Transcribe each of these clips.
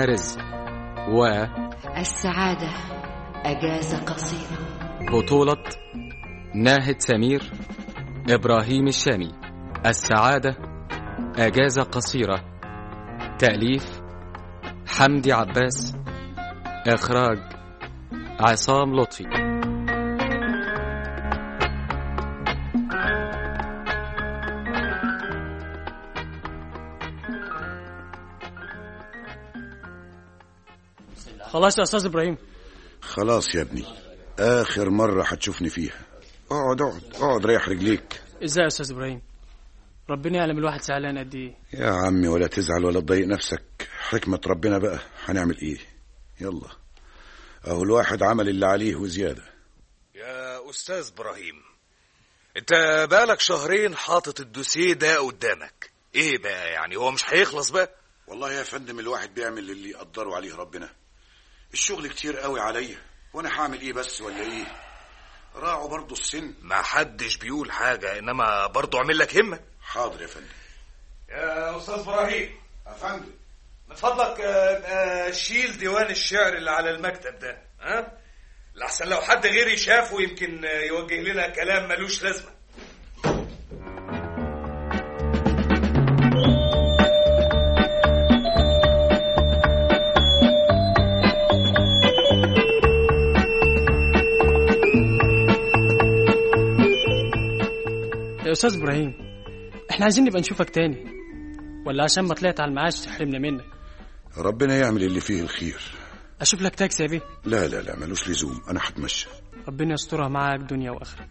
لنا رزق و السعادة أجازة قصيرة بطولة ناهد سمير إبراهيم الشامي السعادة أجازة قصيرة تأليف حمدي عباس إخراج عصام لطفي خلاص يا استاذ ابراهيم خلاص يا ابني آخر مرة هتشوفني فيها اقعد اقعد اقعد ريح رجليك ازاي يا استاذ ابراهيم ربنا يعلم الواحد زعلان قد ايه يا عمي ولا تزعل ولا تضايق نفسك حكمة ربنا بقى هنعمل ايه يلا اهو الواحد عمل اللي عليه وزيادة يا أستاذ إبراهيم أنت بقالك شهرين حاطط الدوسيه ده قدامك إيه بقى يعني هو مش هيخلص بقى والله يا فندم الواحد بيعمل اللي يقدره عليه ربنا الشغل كتير قوي عليا وانا هعمل ايه بس ولا ايه راعوا برضو السن ما حدش بيقول حاجة إنما برضه عامل لك همة حاضر يا فندم يا أستاذ إبراهيم يا فندم من فضلك آه، آه، شيل ديوان الشعر اللي على المكتب ده ها لحسن لو حد غيري شافه يمكن آه، يوجه لنا كلام ملوش لازمة يا استاذ ابراهيم احنا عايزين نبقى نشوفك تاني ولا عشان ما طلعت على المعاش تحرمنا منك ربنا يعمل اللي فيه الخير اشوف لك تاكسي يا بيه لا لا لا ملوش لزوم انا هتمشى ربنا يسترها معاك دنيا واخره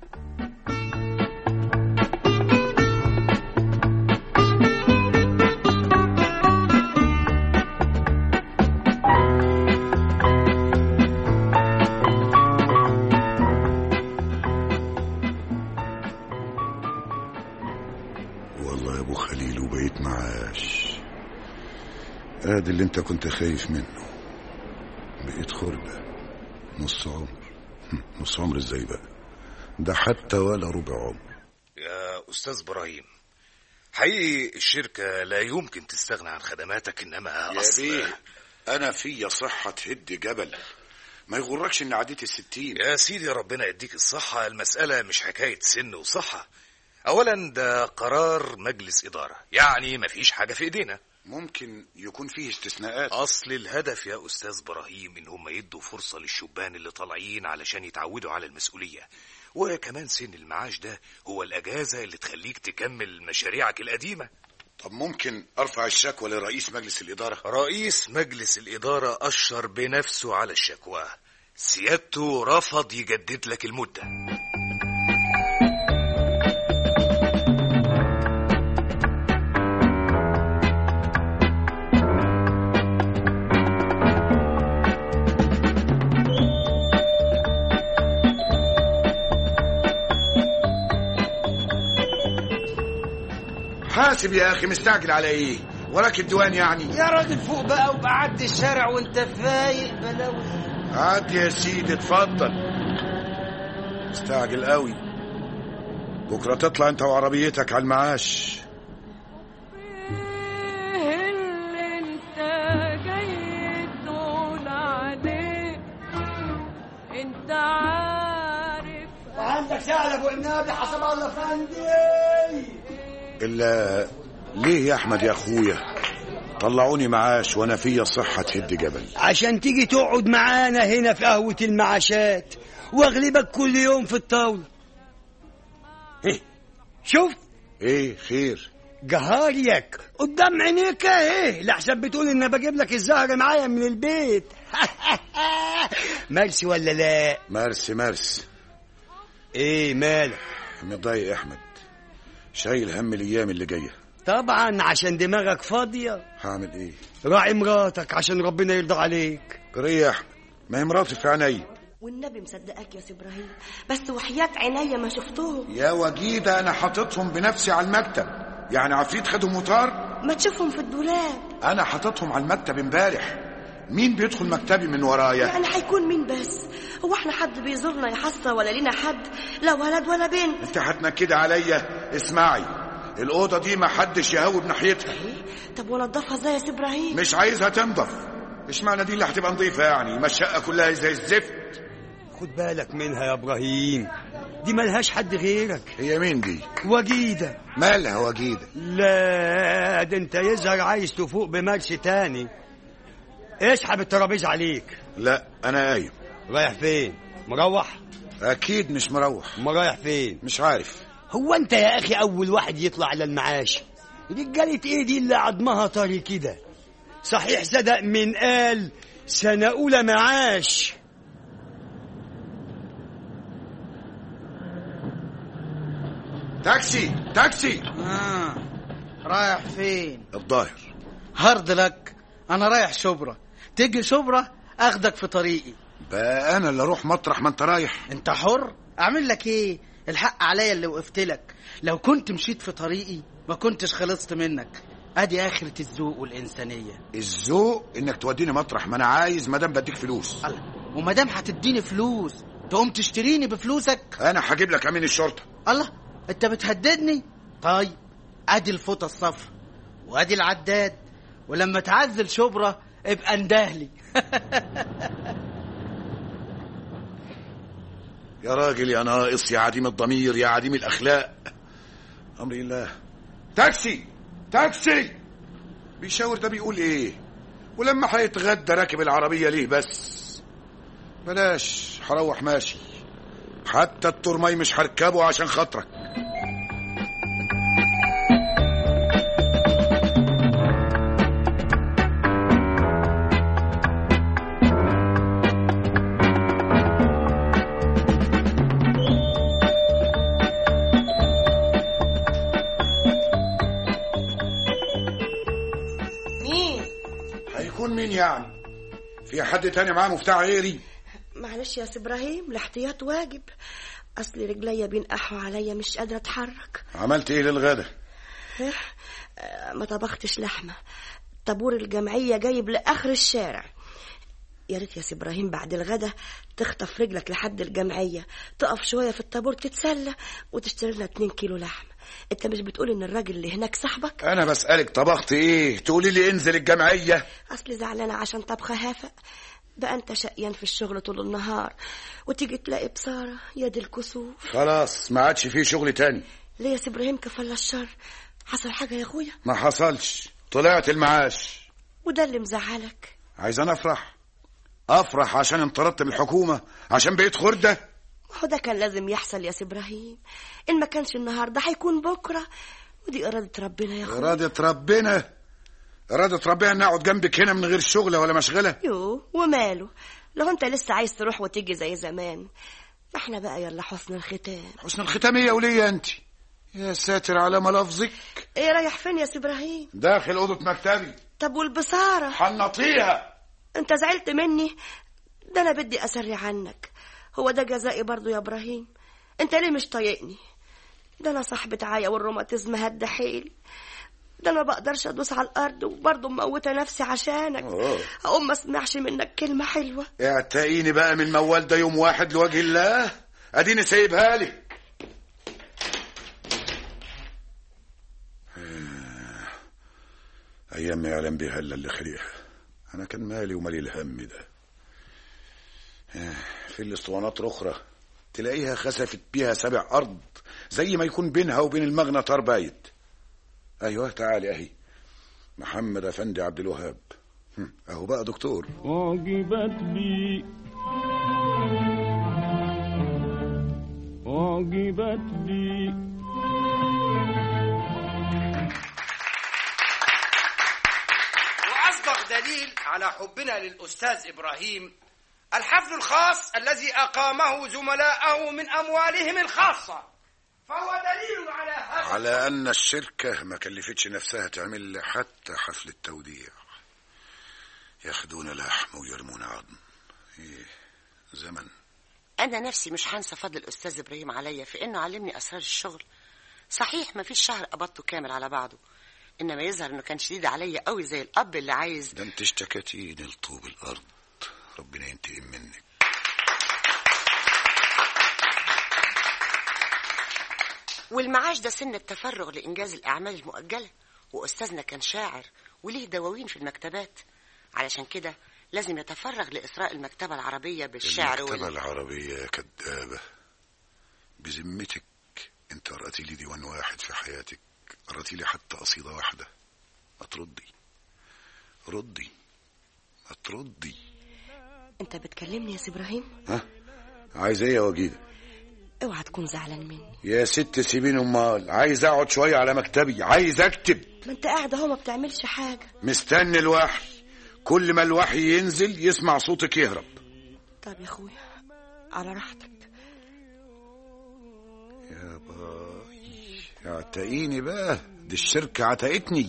والله يا ابو خليل وبقيت معاش ادي اللي انت كنت خايف منه بقيت خردة نص عمر نص عمر ازاي بقى ده حتى ولا ربع عمر يا أستاذ إبراهيم حقيقي الشركة لا يمكن تستغنى عن خدماتك إنما يا أصل بيه انا فيا صحة تهد جبل ما يغركش ان عديت الستين يا سيدي ربنا يديك الصحة المسألة مش حكاية سن وصحة أولا ده قرار مجلس إدارة يعني مفيش حاجة في إيدينا ممكن يكون فيه استثناءات أصل الهدف يا أستاذ إبراهيم إن هم يدوا فرصة للشبان اللي طالعين علشان يتعودوا على المسؤولية وكمان سن المعاش ده هو الأجازة اللي تخليك تكمل مشاريعك القديمة طب ممكن ارفع الشكوى لرئيس مجلس الادارة رئيس مجلس الإدارة أشر بنفسه على الشكوى سيادته رفض يجدد لك المدة حاسب يا اخي مستعجل على ايه وراك الديوان يعني يا راجل فوق بقى وبعدي الشارع وانت فايق بلاوي عاد يا سيدي اتفضل مستعجل قوي بكره تطلع انت وعربيتك على المعاش ايه اللي انت جاي تقول عليه انت عارف عندك سهل ابو النبي حسب الله فندي الا ليه يا احمد يا اخويا طلعوني معاش وانا فيا صحة تهد جبل عشان تيجي تقعد معانا هنا في قهوة المعاشات واغلبك كل يوم في الطاولة إيه؟ شوف ايه خير جهاريك قدام عينيك ايه لحسن بتقول ان بجيب لك الزهر معايا من البيت مرسي ولا لا مرسي مرسي ايه مالك متضايق يا احمد شايل هم الايام اللي جايه طبعا عشان دماغك فاضية هعمل ايه راعي مراتك عشان ربنا يرضى عليك جري يا احمد ما هي مراتي في عيني والنبي مصدقك يا سي ابراهيم بس وحياة عينيا ما شفتهم يا وجيدة انا حاططهم بنفسي على المكتب يعني عفريت خدهم وطار ما تشوفهم في الدولاب انا حاططهم على المكتب امبارح مين بيدخل مكتبي من ورايا يعني هيكون مين بس هو احنا حد بيزورنا يا حسرة ولا لينا حد لا ولد ولا بنت انت هتنكدي عليا اسمعي الاوضه دي ما حدش يهوب ناحيتها طب ونضفها ازاي يا سي ابراهيم مش عايزها تنضف اشمعنى دي اللي هتبقى نظيفة يعني ما الشقة كلها زي الزفت خد بالك منها يا ابراهيم دي ملهاش حد غيرك هي مين دي وجيده مالها وجيدة لا ده انت يظهر عايز تفوق بمرسي تاني اسحب الترابيزه عليك لا انا قايم رايح فين مروح اكيد مش مروح ما رايح فين مش عارف هو انت يا اخي اول واحد يطلع على المعاش رجالة ايه دي اللي عضمها طري كده صحيح صدق من قال سنة أولى معاش تاكسي تاكسي آه. رايح فين الظاهر هارد لك انا رايح شبرا تيجي شبرا اخدك في طريقي بقى انا اللي اروح مطرح ما انت رايح انت حر اعمل لك ايه الحق عليا اللي وقفت لك لو كنت مشيت في طريقي ما كنتش خلصت منك ادي اخرة الذوق والانسانية الذوق انك توديني مطرح ما انا عايز ما دام بديك فلوس الله وما دام هتديني فلوس تقوم تشتريني بفلوسك انا هجيب لك امين الشرطة الله انت بتهددني طيب ادي الفوطه الصفرا وادي العداد ولما تعزل شبرا ابقى اندهلي يا راجل يا ناقص يا عديم الضمير يا عديم الاخلاق امر الله تاكسي تاكسي بيشاور ده بيقول ايه ولما هيتغدى راكب العربيه ليه بس بلاش هروح ماشي حتى الترمي مش هركبه عشان خاطرك مين هيكون مين يعني في حد تاني معاه مفتاح غيري معلش يا سي ابراهيم الاحتياط واجب اصل رجليا بينقحوا عليا مش قادره اتحرك عملت ايه للغدا آه، ما طبختش لحمه طابور الجمعيه جايب لاخر الشارع يا ريت يا سي ابراهيم بعد الغدا تخطف رجلك لحد الجمعيه تقف شويه في الطابور تتسلى وتشتري لنا 2 كيلو لحمه انت مش بتقول ان الراجل اللي هناك صاحبك انا بسالك طبخت ايه تقولي لي انزل الجمعيه اصلي زعلانه عشان طبخه هافق بقى انت شقيان في الشغل طول النهار وتيجي تلاقي بصاره يا دي الكسوف خلاص ما عادش فيه شغل تاني ليه يا سي ابراهيم كفل الشر حصل حاجه يا اخويا ما حصلش طلعت المعاش وده اللي مزعلك عايز انا افرح افرح عشان انطردت من الحكومه عشان بقيت خرده هو ده كان لازم يحصل يا سي ابراهيم ان ما كانش النهارده هيكون بكره ودي اراده ربنا يا اخويا اراده ربنا اراده ربنا ان اقعد جنبك هنا من غير شغله ولا مشغله يو وماله لو انت لسه عايز تروح وتيجي زي زمان ما احنا بقى يلا حسن الختام حسن الختاميه وليا انت يا ساتر على ملفظك ايه رايح فين يا سي ابراهيم داخل اوضه مكتبي طب والبصاره حنطيها انت زعلت مني ده انا بدي اسري عنك هو ده جزائي برضو يا ابراهيم انت ليه مش طايقني ده انا صاحبة عاية والروماتيزم هد حيلي ده انا بقدرش ادوس على الارض وبرضه مموتة نفسي عشانك أوه. اقوم ما اسمعش منك كلمة حلوة اعتقيني بقى من الموال ده يوم واحد لوجه الله اديني سايبها لك ايام ما يعلم بها الا اللي خلقها انا كان مالي ومالي الهم ده في الاسطوانات الاخرى تلاقيها خسفت بيها سبع ارض زي ما يكون بينها وبين المغنى طار بايت ايوه تعالي اهي محمد افندي عبد الوهاب هم، اهو بقى دكتور أعجبت بي أعجبت بي وأصدق دليل على حبنا للأستاذ إبراهيم الحفل الخاص الذي أقامه زملاءه من أموالهم الخاصة فهو دليل على هذا على ان الشركه ما كلفتش نفسها تعمل لي حتى حفل التوديع ياخدون لحم ويرمون عظم ايه زمن أنا نفسي مش هنسى فضل الأستاذ إبراهيم عليا في إنه علمني أسرار الشغل صحيح ما فيش شهر قبضته كامل على بعضه إنما يظهر إنه كان شديد عليا قوي زي الأب اللي عايز ده انت اشتكيتيني لطوب الارض ربنا ينتقم منك والمعاش ده سن التفرغ لإنجاز الأعمال المؤجلة وأستاذنا كان شاعر وليه دواوين في المكتبات علشان كده لازم يتفرغ لإثراء المكتبة العربية بالشعر المكتبة وال... العربية يا كدابة بذمتك انت قرأتي لي ديوان واحد في حياتك قرأتي لي حتى قصيدة واحدة ما تردي ردي ما تردي انت بتكلمني يا سي ابراهيم ها عايز ايه يا وجيده اوعى تكون زعلان مني يا ست سيبيني امال عايز اقعد شويه على مكتبي عايز اكتب ما انت قاعد اهو ما بتعملش حاجه مستني الوحي كل ما الوحي ينزل يسمع صوتك يهرب طب يا اخويا على راحتك يا باي اعتقيني بقى دي الشركة عتقتني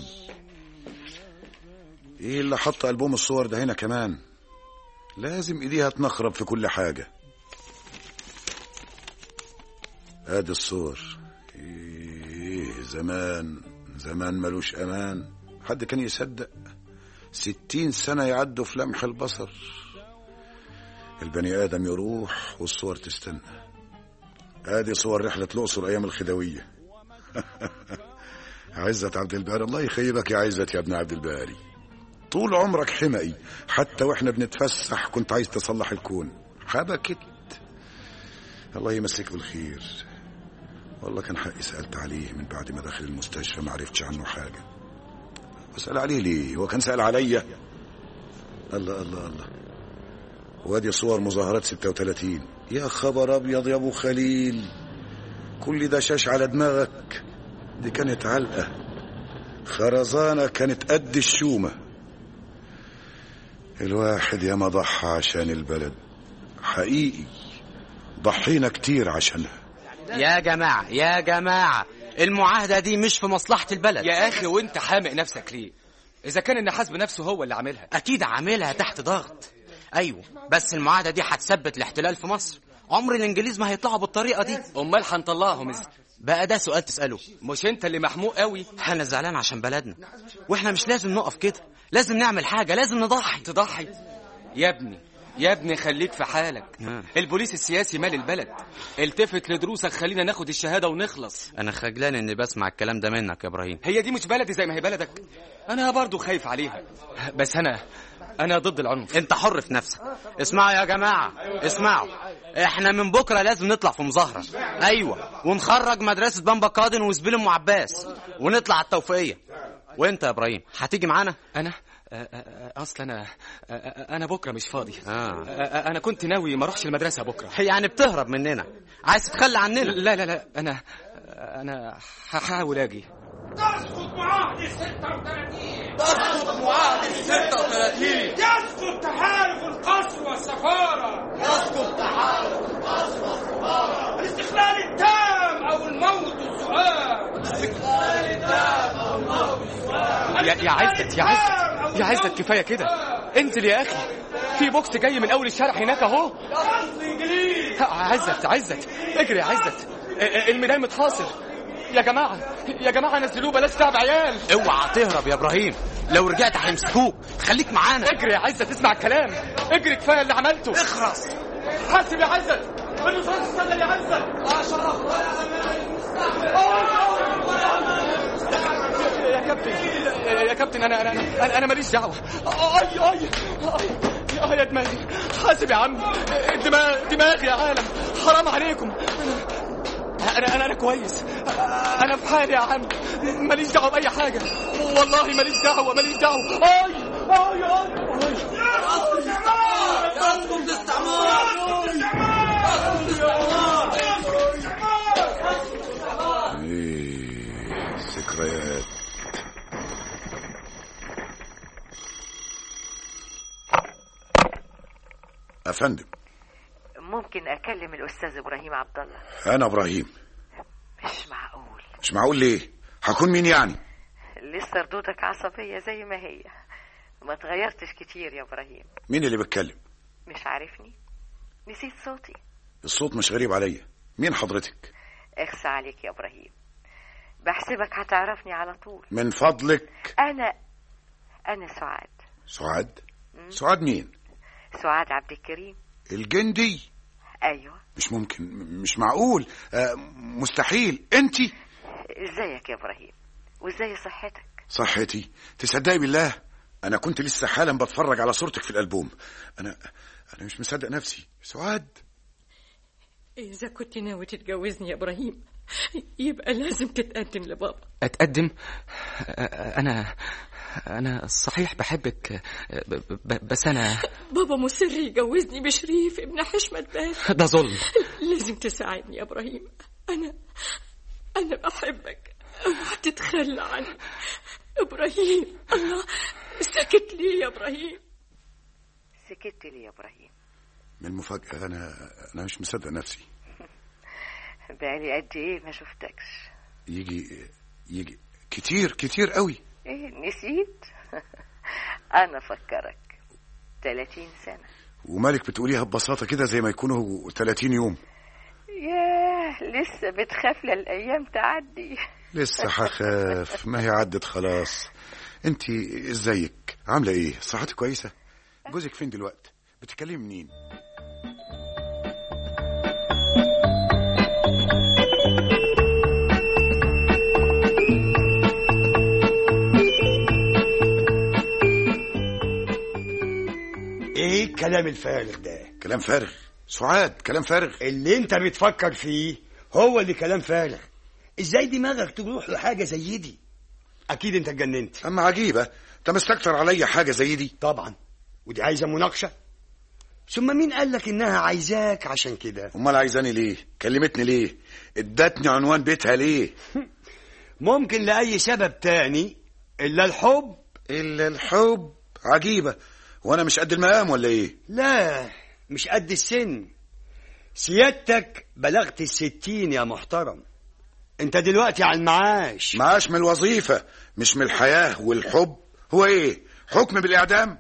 ايه اللي حط ألبوم الصور ده هنا كمان لازم ايديها تنخرب في كل حاجة ادي الصور ايه زمان زمان ملوش امان حد كان يصدق ستين سنة يعدوا في لمح البصر البني آدم يروح والصور تستنى ادي صور رحلة الأقصر أيام الخديوية عزت عبد الباري الله يخيبك يا عزت يا ابن عبد الباري طول عمرك حمقي حتى واحنا بنتفسح كنت عايز تصلح الكون حبكت الله يمسك بالخير والله كان حقي سألت عليه من بعد ما دخل المستشفى ما عرفتش عنه حاجة واسأل عليه ليه هو كان سأل عليا الله الله الله وادي صور مظاهرات 36 يا خبر ابيض يا ابو خليل كل ده شاش على دماغك دي كانت علقه خرزانه كانت قد الشومه الواحد ياما ضحى عشان البلد حقيقي ضحينا كتير عشانها يا جماعة يا جماعة المعاهدة دي مش في مصلحة البلد يا اخي وانت حامق نفسك ليه اذا كان النحاس بنفسه هو اللي عاملها أكيد عاملها تحت ضغط أيوة بس المعاهدة دي هتثبت الاحتلال في مصر عمر الإنجليز ما هيطلعوا بالطريقة دي امال هنطلعهم ازاي بقى ده سؤال تسأله مش انت اللي محموق قوي أنا زعلان عشان بلدنا وإحنا مش لازم نقف كده لازم نعمل حاجة لازم نضحي تضحي يا ابني يا ابني خليك في حالك آه. البوليس السياسي مال البلد التفت لدروسك خلينا ناخد الشهاده ونخلص أنا خجلان إني بسمع الكلام ده منك يا إبراهيم هي دي مش بلدي زي ما هي بلدك انا برضو خايف عليها بس انا انا ضد العنف انت حر في نفسك اسمعوا يا جماعة اسمعوا احنا من بكرة لازم نطلع في مظاهرة ايوه ونخرج مدرسة بامبا قادن وزبيل ام عباس ونطلع على التوفيقية وانت يا ابراهيم هتيجي معانا انا أ- أ- أ- اصل انا أ- أ- انا بكره مش فاضي آه. أ- أ- انا كنت ناوي ما اروحش المدرسه بكره يعني بتهرب مننا عايز تتخلى عننا لا لا لا انا انا هحاول اجي تسقط معاهدة 36 تسقط معاهدة 36 يسقط تحالف القصر والسفارة يسقط تحالف القصر والسفارة الاستقلال التام أو الموت السؤال الاستقلال التام أو الموت السؤال يا يا عزت يا عزت يا عزت كفايه كده انزل يا اخي في بوكس جاي من اول الشارع هناك اهو انجليز عزت عزت اجري يا عزت ا- الميدان متحاصر يا جماعه يا جماعه نزلوه بلاش تعب عيال اوعى تهرب يا ابراهيم لو رجعت هيمسكوك خليك معانا اجري يا عزت اسمع الكلام اجري كفايه اللي عملته اخرس حاسب يا عزت الرصاص اشتغل يا عزت لا شرف ولا أمان يا كابتن يا كابتن انا انا انا, أنا ماليش دعوه اي اي اي اه يا دماغي حاسب يا عم دماغ دماغي يا عالم حرام عليكم انا انا انا كويس انا في حالي يا عم ماليش دعوه باي حاجه والله ماليش دعوه ماليش دعوه اي اي اي يسقط الاستعمار يسقط الاستعمار ايه ذكريات افندم ممكن اكلم الاستاذ ابراهيم عبد الله انا ابراهيم مش معقول مش معقول ليه هكون مين يعني لسه ردودك عصبيه زي ما هي ما تغيرتش كتير يا ابراهيم مين اللي بيتكلم مش عارفني نسيت صوتي الصوت مش غريب عليا مين حضرتك اخسى عليك يا ابراهيم بحسبك هتعرفني على طول من فضلك انا انا سعاد سعاد سعاد مين سعاد عبد الكريم الجندي ايوه مش ممكن م- مش معقول آه، مستحيل انت ازيك يا ابراهيم وازاي صحتك صحتي تصدقي بالله انا كنت لسه حالا بتفرج على صورتك في الالبوم انا انا مش مصدق نفسي سعاد إذا كنت ناوي تتجوزني يا إبراهيم يبقى لازم تتقدم لبابا اتقدم انا انا صحيح بحبك ب- ب- بس انا بابا مصر يجوزني بشريف ابن حشمت باشا ده ظلم لازم تساعدني يا إبراهيم أنا أنا بحبك اوعى تتخلى عني إبراهيم الله سكت ليه يا إبراهيم سكت لي يا إبراهيم من المفاجاه انا انا مش مصدق نفسي بقالي قد إيه ما شفتكش يجي يجي كتير كتير قوي إيه نسيت أنا فكرك 30 سنة ومالك بتقوليها ببساطه كده زي ما يكونوا 30 يوم ياه لسه بتخاف للأيام تعدي لسه هخاف ما هي عدت خلاص انت ازيك عامله ايه صحتك كويسه جوزك فين دلوقتي بتتكلمي منين ايه الكلام الفارغ ده كلام فارغ سعاد كلام فارغ اللي انت بتفكر فيه هو اللي كلام فارغ ازاي دماغك تروح لحاجه زي دي اكيد انت اتجننت اما عجيبه انت مستكتر عليا حاجه زي دي طبعا ودي عايزه مناقشه ثم مين قال لك انها عايزاك عشان كده امال عايزاني ليه كلمتني ليه ادتني عنوان بيتها ليه ممكن لاي سبب تاني الا الحب الا الحب عجيبه وانا مش قد المقام ولا ايه لا مش قد السن سيادتك بلغت الستين يا محترم انت دلوقتي على المعاش معاش من الوظيفه مش من الحياه والحب هو ايه حكم بالاعدام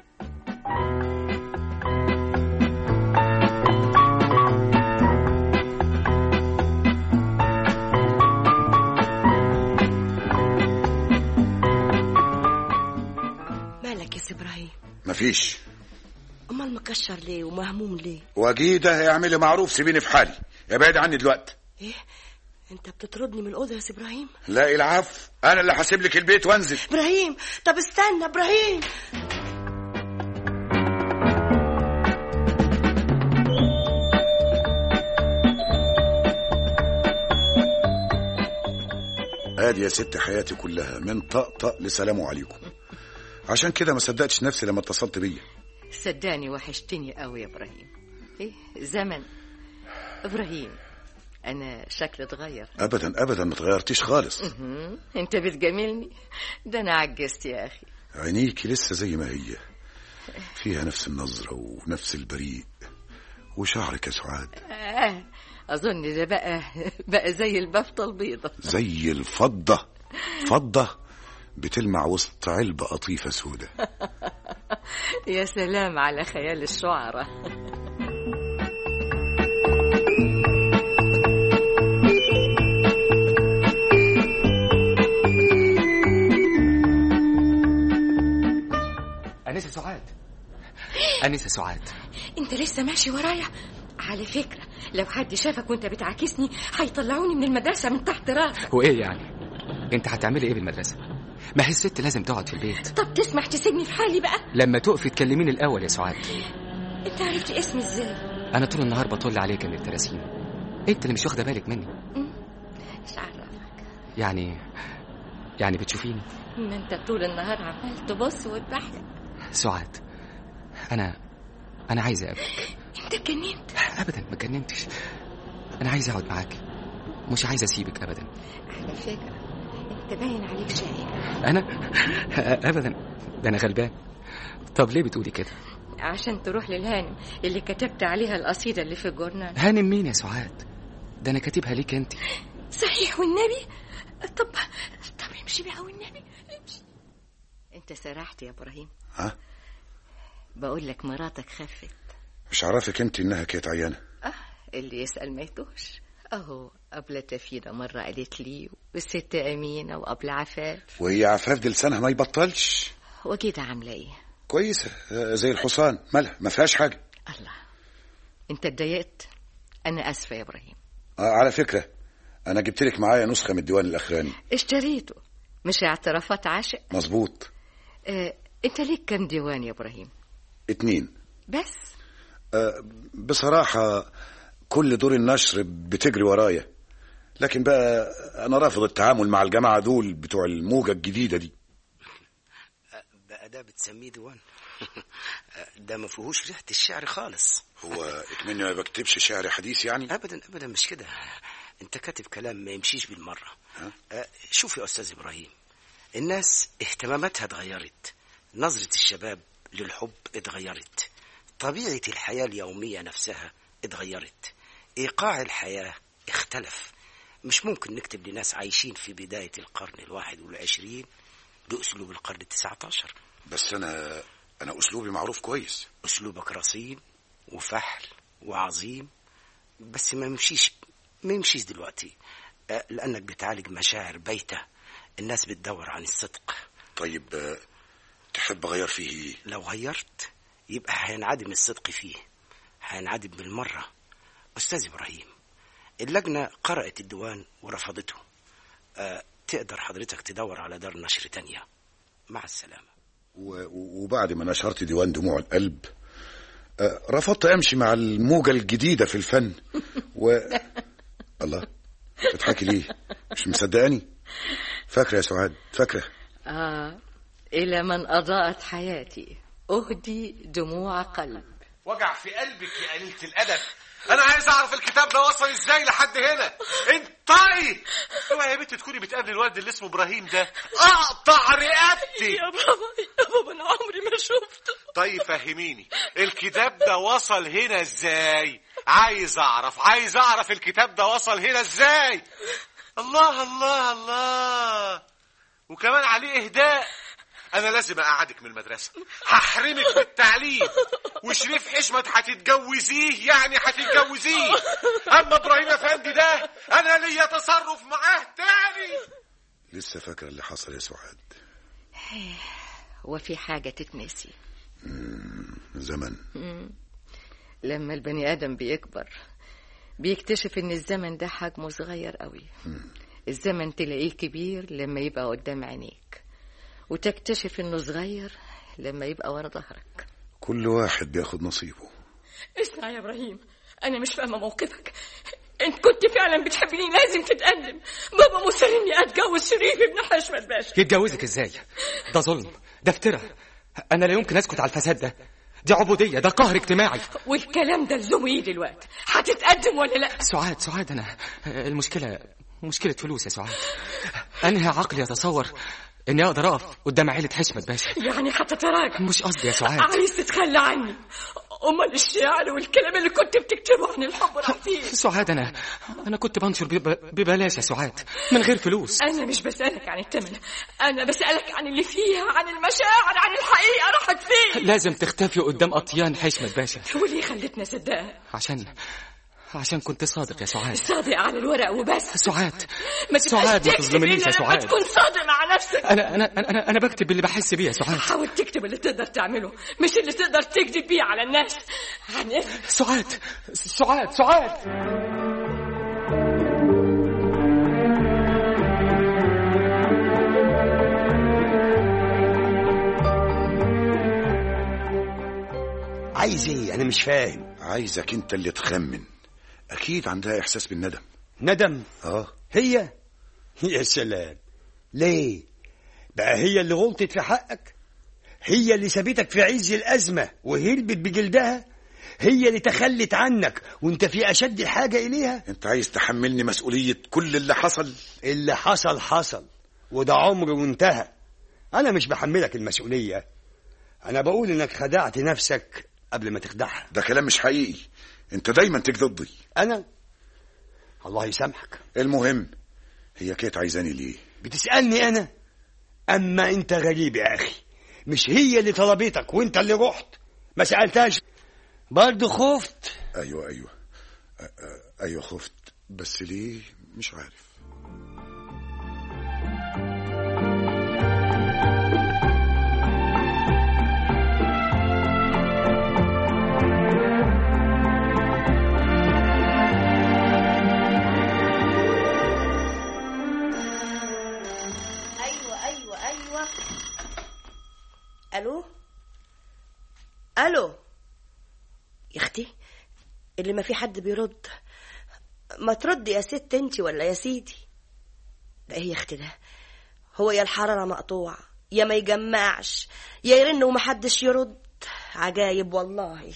مالك يا سي ابراهيم مفيش امال مكشر ليه ومهموم ليه وجيده اعملي معروف سيبيني في حالي ابعد عني دلوقتي ايه انت بتطردني من الاوضه يا سي ابراهيم لا العفو انا اللي هسيب لك البيت وانزل ابراهيم طب استنى ابراهيم ادي يا ست حياتي كلها من طقطق لسلام عليكم عشان كده ما صدقتش نفسي لما اتصلت بيا صدقني وحشتني قوي يا إبراهيم إيه زمن إبراهيم أنا شكلي اتغير ابدا ابدا ما اتغيرتيش خالص مهم. أنت بتجاملني ده أنا عجزت يا أخي عينيكي لسه زي ما هي فيها نفس النظرة ونفس البريء وشعرك يا سعاد آه أظن ده بقى بقى زي البفتة البيضة زي الفضة فضة بتلمع وسط علبة قطيفة سودة يا سلام على خيال الشعراء انسه سعاد انسه سعاد انت لسه ماشي ورايا على فكرة لو حد شافك وانت بتعاكسني هيطلعوني من المدرسة من تحت راسك وايه يعني انت هتعملي ايه بالمدرسه ما هي الست لازم تقعد في البيت طب تسمح تسيبني في حالي بقى لما تقفي تكلميني الاول يا سعاد انت عرفت اسمي ازاي انا طول النهار بطل عليك من التراسيم انت اللي مش واخده بالك مني مش عرفك يعني يعني بتشوفيني ما انت طول النهار عمال تبص وتبحلق سعاد انا انا عايز اقابلك انت اتجننت ابدا ما اتجننتش انا عايز اقعد معاك مش عايز اسيبك ابدا على فكرة انت باين عليك شقي انا ابدا ده انا غلبان طب ليه بتقولي كده عشان تروح للهانم اللي كتبت عليها القصيدة اللي في الجورنال هانم مين يا سعاد ده انا كاتبها ليك انت صحيح والنبي طب طب امشي بقى والنبي امشي انت سرحت يا ابراهيم ها بقول لك مراتك خفت مش عرفك انت انها كانت عيانة اه اللي يسأل ما يتوهش اهو قبل تفيدة مرة قالت لي والست أمينة وقبل عفاف وهي عفاف دي لسانها ما يبطلش وكده عاملة ايه كويسة آه، زي الحصان مالها ما فيهاش حاجة الله انت اتضايقت انا اسفة يا ابراهيم آه، على فكرة انا جبت لك معايا نسخة من الديوان الاخراني اشتريته مش اعترافات عاشق مظبوط آه انت ليك كم ديوان يا ابراهيم اتنين بس أه بصراحة كل دور النشر بتجري ورايا لكن بقى أنا رافض التعامل مع الجماعة دول بتوع الموجة الجديدة دي بقى ده بتسميه ديوان ده ما فيهوش ريحة الشعر خالص هو اكمني ما بكتبش شعر حديث يعني ابدا ابدا مش كده انت كاتب كلام ما يمشيش بالمرة أه، شوف يا استاذ ابراهيم الناس اهتماماتها اتغيرت نظرة الشباب للحب اتغيرت طبيعة الحياة اليومية نفسها اتغيرت ايقاع الحياة اختلف مش ممكن نكتب لناس عايشين في بداية القرن الواحد والعشرين بأسلوب القرن التسعة عشر بس أنا أنا أسلوبي معروف كويس أسلوبك رصين وفحل وعظيم بس ما يمشيش ما يمشيش دلوقتي أه، لأنك بتعالج مشاعر بايتة الناس بتدور عن الصدق طيب أه، تحب أغير فيه إيه؟ لو غيرت يبقى هينعدم الصدق فيه هينعدم بالمرة أستاذ إبراهيم اللجنة قرأت الديوان ورفضته أه تقدر حضرتك تدور على دار نشر تانية مع السلامة و- و- وبعد ما نشرت ديوان دموع القلب أه، رفضت أمشي مع الموجة الجديدة في الفن و الله تضحكي ليه مش مصدقاني فاكرة يا سعاد فاكرة آه إلى من أضاءت حياتي أهدي دموع قلب وجع في قلبك يا قليلة الأدب أنا عايز أعرف الكتاب ده وصل إزاي لحد هنا انطقي اوعي يا بنت تكوني بتقابلي الولد اللي اسمه إبراهيم ده أقطع رقبتي يا بابا يا بابا انا عمري ما شفته طيب فهميني الكتاب ده وصل هنا إزاي عايز أعرف عايز أعرف الكتاب ده وصل هنا إزاي الله الله الله وكمان عليه إهداء أنا لازم أقعدك من المدرسة هحرمك من التعليم وشريف حشمت هتتجوزيه يعني هتتجوزيه أما إبراهيم أفندي ده أنا ليا تصرف معاه تاني لسه فاكرة اللي حصل يا سعاد وفي حاجة تتنسي زمن مم. لما البني آدم بيكبر بيكتشف إن الزمن ده حجمه صغير قوي الزمن تلاقيه كبير لما يبقى قدام عينيك وتكتشف إنه صغير لما يبقى ورا ظهرك كل واحد بياخد نصيبه اسمع يا ابراهيم انا مش فاهمه موقفك انت كنت فعلا بتحبني لازم تتقدم بابا مصر اني اتجوز شريف ابن حشمت باشا يتجوزك ازاي ده ظلم ده افتراء انا لا يمكن اسكت على الفساد ده دي عبودية ده قهر اجتماعي والكلام ده لزومه ايه دلوقتي هتتقدم ولا لا سعاد سعاد انا المشكلة مشكلة فلوس يا سعاد انهي عقلي يتصور اني اقدر اقف قدام عيلة حشمت باشا يعني هتتراجع مش قصدي يا سعاد عايز تتخلى عني امال الشعر والكلام اللي كنت بتكتبه عن الحب راح فين سعاد انا انا كنت بنشر بب- ببلاش يا سعاد من غير فلوس انا مش بسالك عن الثمن انا بسالك عن اللي فيها عن المشاعر عن الحقيقه راحت فين لازم تختفي قدام اطيان حشمت باشا وليه خلتنا صدقها عشان عشان كنت صادق يا سعاد صادق على الورق وبس سعاد ما تبقاش سعاد ما تكتب تظلمنيش إلا يا لما سعاد تكون صادق مع نفسك انا انا انا انا بكتب اللي بحس بيه يا سعاد حاول تكتب اللي تقدر تعمله مش اللي تقدر تكذب بيه على الناس عن إذنك. سعاد سعاد سعاد عايز ايه انا مش فاهم عايزك انت اللي تخمن اكيد عندها احساس بالندم ندم اه هي يا سلام ليه بقى هي اللي غلطت في حقك هي اللي سابتك في عز الأزمة وهربت بجلدها هي اللي تخلت عنك وانت في أشد الحاجة إليها انت عايز تحملني مسؤولية كل اللي حصل اللي حصل حصل وده عمر وانتهى أنا مش بحملك المسؤولية أنا بقول إنك خدعت نفسك قبل ما تخدعها ده كلام مش حقيقي انت دايما تكذب ضدي أنا الله يسامحك المهم هي كانت عايزاني ليه بتسألني أنا أما أنت غريب يا أخي مش هي اللي طلبتك وأنت اللي رحت ما سألتهاش برضه خفت ايوه ايوه أ- أ- ايوه خفت بس ليه مش عارف ايوه ايوه ايوه الو اللي ما في حد بيرد ما تردي يا ست انت ولا يا سيدي ده ايه يا اختي ده هو يا الحرارة مقطوعة يا ما يجمعش يا يرن ومحدش يرد عجايب والله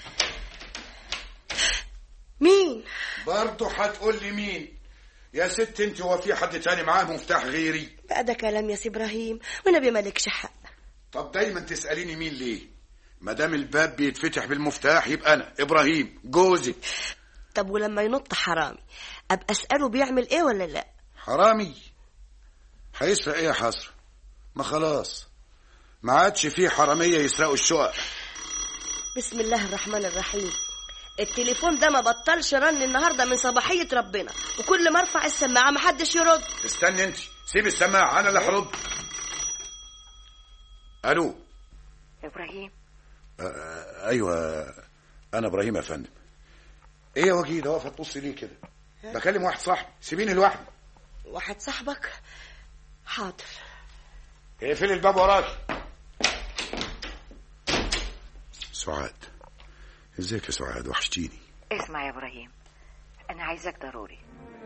مين برضه هتقول لي مين يا ست انت هو في حد تاني معاه مفتاح غيري بقى ده كلام يا سي ابراهيم ونبي مالكش حق طب دايما تسأليني مين ليه ما دام الباب بيتفتح بالمفتاح يبقى انا ابراهيم جوزك طب ولما ينط حرامي ابقى اساله بيعمل ايه ولا لا حرامي هيسرق ايه يا حسره ما خلاص ما عادش فيه حراميه يسرقوا الشقق بسم الله الرحمن الرحيم التليفون ده ما بطلش رن النهارده من صباحيه ربنا وكل ما ارفع السماعه ما حدش يرد استني انت سيب السماعه انا اللي هرد الو ابراهيم آه ايوه انا ابراهيم يا فندم ايه يا وجيده واقفه تبص ليه كده بكلم واحد صاحبي سيبيني لوحدي واحد صاحبك حاضر اقفل الباب وراك سعاد ازيك يا سعاد وحشتيني اسمع يا ابراهيم انا عايزك ضروري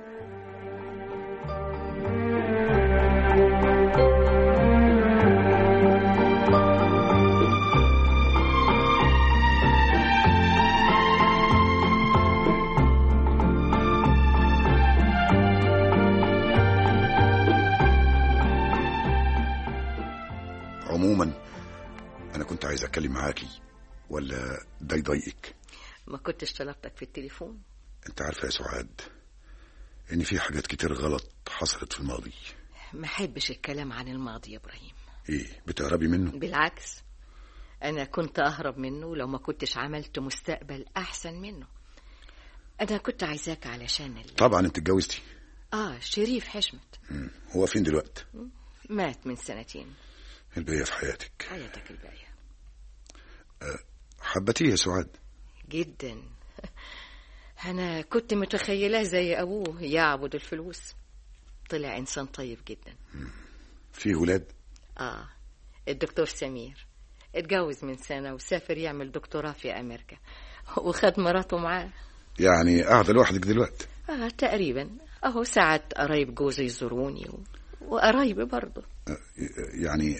عموما انا كنت عايز اتكلم معاكي ولا ده يضايقك ما كنتش طلبتك في التليفون انت عارفه يا سعاد ان في حاجات كتير غلط حصلت في الماضي ما احبش الكلام عن الماضي يا ابراهيم ايه بتهربي منه بالعكس انا كنت اهرب منه لو ما كنتش عملت مستقبل احسن منه انا كنت عايزاك علشان ال... طبعا انت اتجوزتي اه شريف حشمت مم. هو فين دلوقتي مات من سنتين الباقيه في حياتك حياتك الباقيه أه حبتيه يا سعاد جدا انا كنت متخيلاه زي ابوه يعبد الفلوس طلع انسان طيب جدا في ولاد اه الدكتور سمير اتجوز من سنة وسافر يعمل دكتوراه في أمريكا وخد مراته معاه يعني قاعدة لوحدك دلوقتي آه تقريبا أهو ساعات قرايب جوزي يزوروني و... وقرايبي برضه يعني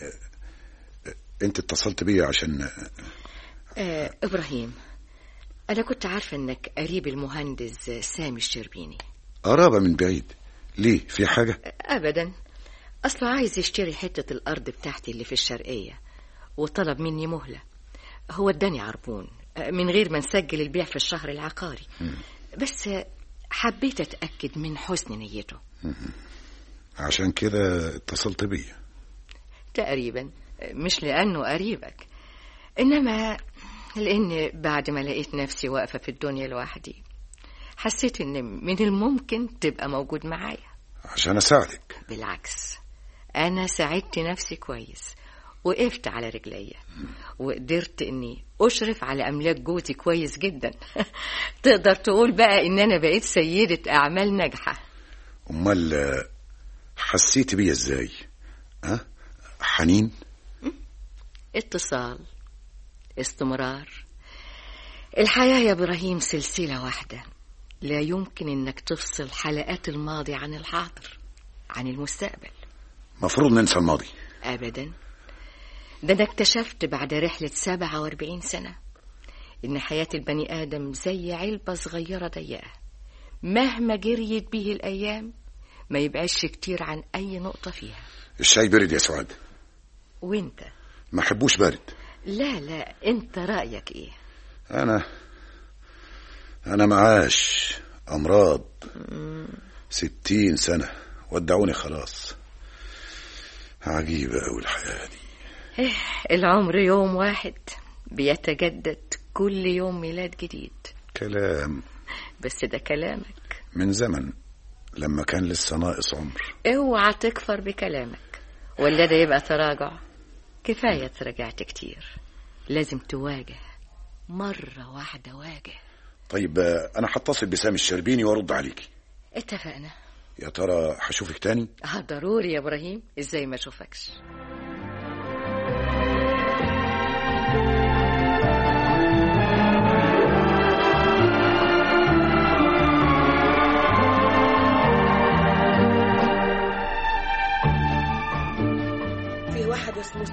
أنت اتصلت بيا عشان آه إبراهيم أنا كنت عارفة إنك قريب المهندس سامي الشربيني قرابة من بعيد ليه في حاجة أبدا أصله عايز يشتري حتة الأرض بتاعتي اللي في الشرقية وطلب مني مهلة هو اداني عربون من غير ما نسجل البيع في الشهر العقاري م. بس حبيت أتأكد من حسن نيته م. عشان كده اتصلت بيا تقريبا مش لأنه قريبك إنما لأن بعد ما لقيت نفسي واقفة في الدنيا لوحدي حسيت إن من الممكن تبقى موجود معايا عشان أساعدك بالعكس أنا ساعدت نفسي كويس وقفت على رجليا وقدرت اني اشرف على املاك جوزي كويس جدا تقدر تقول بقى ان انا بقيت سيدة اعمال ناجحة امال حسيت بيا ازاي ها حنين اتصال استمرار الحياة يا ابراهيم سلسلة واحدة لا يمكن انك تفصل حلقات الماضي عن الحاضر عن المستقبل مفروض ننسى الماضي ابدا ده أنا اكتشفت بعد رحلة سبعة واربعين سنة إن حياة البني آدم زي علبة صغيرة ضيقة مهما جريت بيه الأيام ما يبعدش كتير عن أي نقطة فيها الشاي برد يا سعاد وانت ما حبوش بارد لا لا انت رأيك ايه انا انا معاش امراض ستين سنة ودعوني خلاص عجيبة أوي الحياة دي إيه العمر يوم واحد بيتجدد كل يوم ميلاد جديد كلام بس ده كلامك من زمن لما كان لسه ناقص عمر اوعى تكفر بكلامك ولا ده يبقى تراجع كفاية تراجعت كتير لازم تواجه مرة واحدة واجه طيب أنا هتصل بسامي الشربيني وأرد عليكي اتفقنا يا ترى هشوفك تاني؟ اه ضروري يا ابراهيم ازاي ما اشوفكش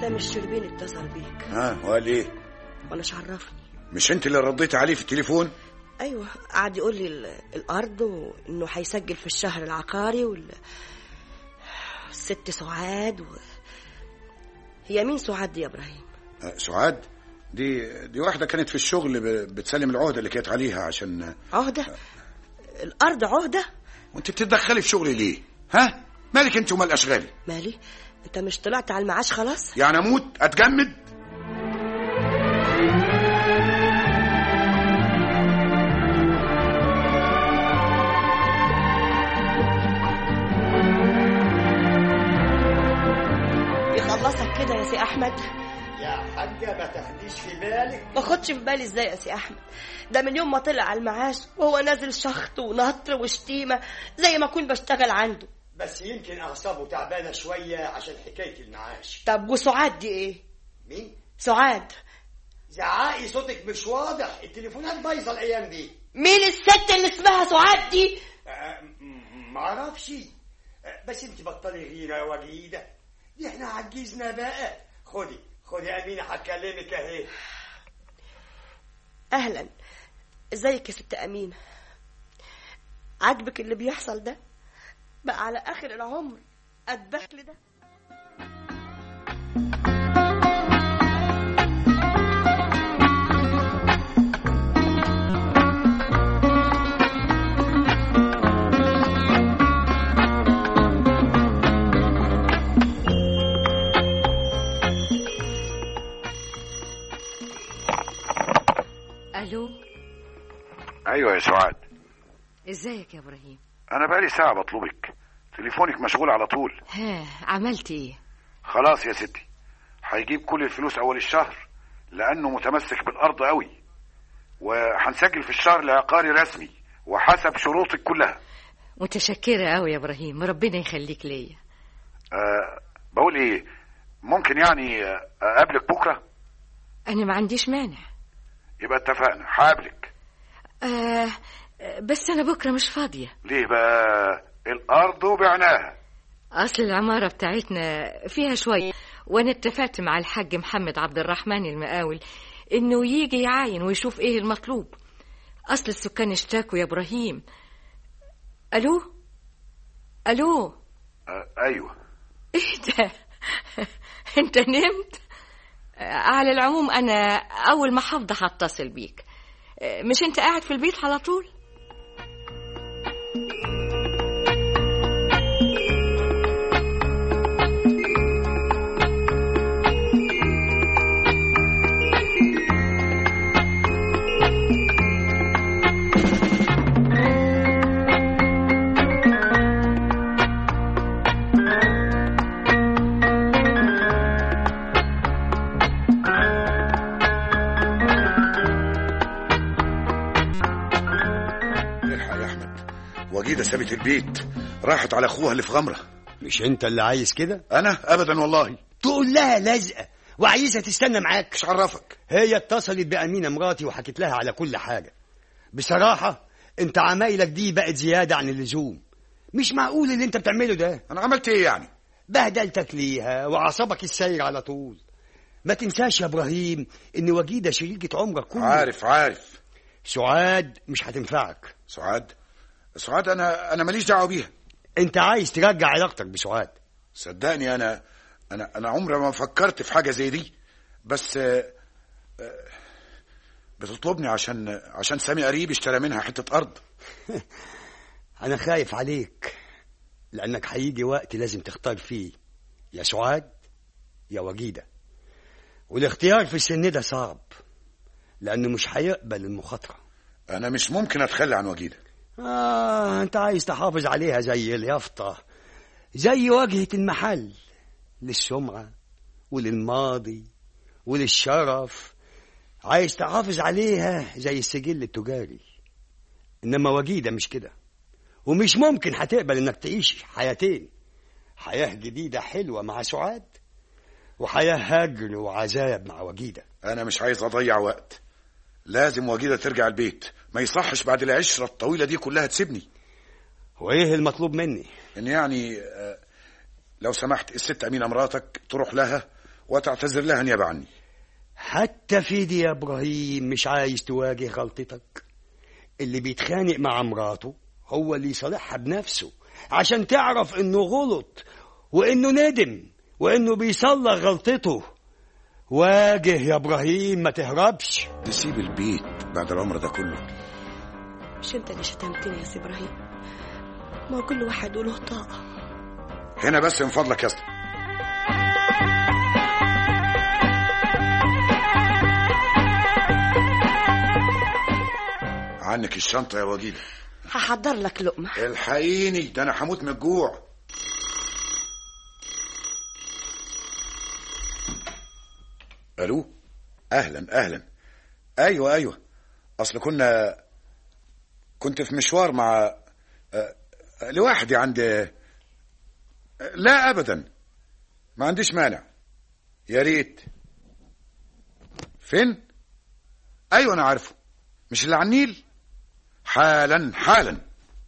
مدام الشربين اتصل بيك ها وقال ايه وانا عرفني مش انت اللي رديت عليه في التليفون ايوه قعد يقول لي ال- الارض وانه هيسجل في الشهر العقاري وال الست سعاد و... هي مين سعاد دي يا ابراهيم آه، سعاد دي دي واحده كانت في الشغل ب- بتسلم العهده اللي كانت عليها عشان عهده الارض عهده وانت بتتدخلي في شغلي ليه ها مالك انت ومال اشغالي مالي انت مش طلعت على المعاش خلاص يعني اموت اتجمد يخلصك كده يا سي احمد يا حاجة ما تاخديش في بالك ما خدش في بالي ازاي يا سي احمد ده من يوم ما طلع على المعاش وهو نازل شخط ونطر وشتيمه زي ما اكون بشتغل عنده بس يمكن أعصابه تعبانة شوية عشان حكاية المعاش طب وسعاد دي ايه مين؟ سعاد زعقي صوتك مش واضح التليفونات بايظة الأيام دي مين الست اللي اسمها سعاد دي آه، م- معرفش آه، بس انت بطلي غيرة وجيدة دي احنا عجزنا بقى خدي خدي أمينة هكلمك اهي اهلا ازيك يا ست امينه عاجبك اللي بيحصل ده بقى على اخر العمر اتبخل ده الو ايوه يا سعاد ازيك يا ابراهيم انا بقالي ساعه بطلبك تليفونك مشغول على طول ها عملت ايه خلاص يا ستي هيجيب كل الفلوس اول الشهر لانه متمسك بالارض قوي وهنسجل في الشهر العقاري رسمي وحسب شروطك كلها متشكرة أوي يا إبراهيم ربنا يخليك ليا أه بقول ايه ممكن يعني آه، اقابلك بكره أنا ما عنديش مانع يبقى اتفقنا هقابلك آه بس أنا بكرة مش فاضية ليه بقى الارض وبعناها أصل العمارة بتاعتنا فيها شوية وأنا اتفقت مع الحاج محمد عبد الرحمن المقاول إنه يجي يعاين ويشوف إيه المطلوب أصل السكان اشتكوا يا إبراهيم ألو ألو أه ايوه إيه ده أنت نمت على العموم أنا أول ما هفضى هتصل بيك مش أنت قاعد في البيت على طول الحق يا احمد وجيده سابت البيت راحت على اخوها اللي في غمره مش انت اللي عايز كده انا ابدا والله تقول لها لازقه وعايزها تستنى معاك مش عرفك هي اتصلت بأمينة مراتي وحكت لها على كل حاجة بصراحة انت عمايلك دي بقت زيادة عن اللزوم مش معقول اللي انت بتعمله ده انا عملت ايه يعني بهدلتك ليها وعصبك السير على طول ما تنساش يا ابراهيم ان وجيده شريكة عمرك كله عارف عارف سعاد مش هتنفعك سعاد سعاد انا انا ماليش دعوه بيها انت عايز ترجع علاقتك بسعاد صدقني انا انا انا عمري ما فكرت في حاجه زي دي بس آه، آه، بتطلبني عشان عشان سامي قريب اشترى منها حته ارض انا خايف عليك لانك هيجي وقت لازم تختار فيه يا سعاد يا وجيده والاختيار في السن ده صعب لانه مش هيقبل المخاطره انا مش ممكن اتخلى عن وجيده آه أنت عايز تحافظ عليها زي اليافطة زي واجهة المحل للسمعة وللماضي وللشرف عايز تحافظ عليها زي السجل التجاري إنما وجيدة مش كده ومش ممكن هتقبل إنك تعيش حياتين حياة جديدة حلوة مع سعاد وحياة هجر وعذاب مع وجيدة انا مش عايز اضيع وقت لازم وجيده ترجع البيت ما يصحش بعد العشره الطويله دي كلها تسيبني وإيه المطلوب مني ان يعني آه، لو سمحت الست امينه مراتك تروح لها وتعتذر لها نيابة عني حتى في دي يا ابراهيم مش عايز تواجه غلطتك اللي بيتخانق مع مراته هو اللي يصالحها بنفسه عشان تعرف انه غلط وانه ندم وانه بيصلح غلطته واجه يا ابراهيم ما تهربش تسيب البيت بعد العمر ده كله مش انت اللي شتمتني يا سي ابراهيم ما هو كل واحد وله طاقه هنا بس من فضلك يا اسطى عنك الشنطة يا وجيدة هحضر لك لقمه الحقيني ده انا هموت من الجوع الو اهلا اهلا ايوه ايوه اصل كنا كنت في مشوار مع آه، لوحدي عند لا ابدا ما عنديش مانع يا ريت فين ايوه انا عارفه مش اللي على النيل حالا حالا